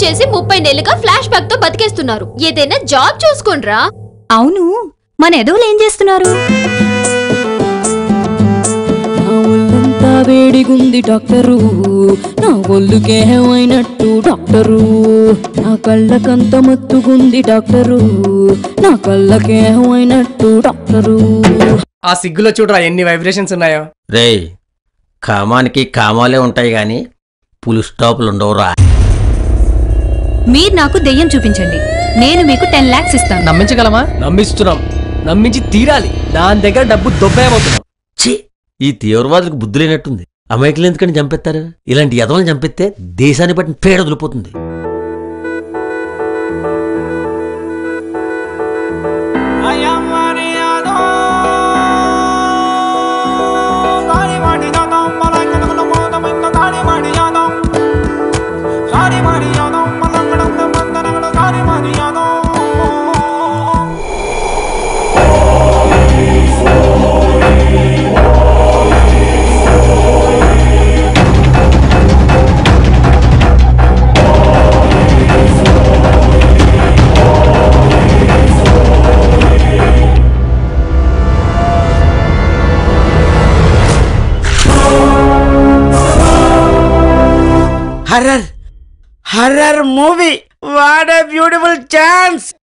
చేసి ముప్పై నెలలుగా ఫ్లాష్ బ్యాక్ తో బతికేస్తున్నారు ఏదైనా జాబ్ చూసుకోండ్రా అవును మన ఎదవలు ఏం చేస్తున్నారు నా ఒళ్ళంతా వేడిగుంది డాక్టరు నా ఒళ్ళుకే అయినట్టు డాక్టరు నా కళ్ళకంత మత్తుగుంది డాక్టరు నా కళ్ళకే అయినట్టు డాక్టరు ఆ సిగ్గులో చూడరా ఎన్ని వైబ్రేషన్స్ ఉన్నాయో రేయ్ కామానికి కామాలే ఉంటాయి గాని పులి స్టాపులు ఉండవురా మీరు నాకు దెయ్యం చూపించండి నేను మీకు టెన్ లాక్స్ ఇస్తాను నమ్మించగలమా నమ్మిస్తున్నాం నమ్మించి తీరాలి దాని దగ్గర డబ్బు దొబ్బేయబోతున్నాం ఛీ ఈ తీవ్రవాదులకు బుద్ధి లేనట్టుంది అమాయకులు ఎందుకని చంపేస్తారు ఇలాంటి ఎదవలను చంపిస్తే దేశాన్ని బట్టి పేడ వదిలిపోతుంది horror horror movie what a beautiful chance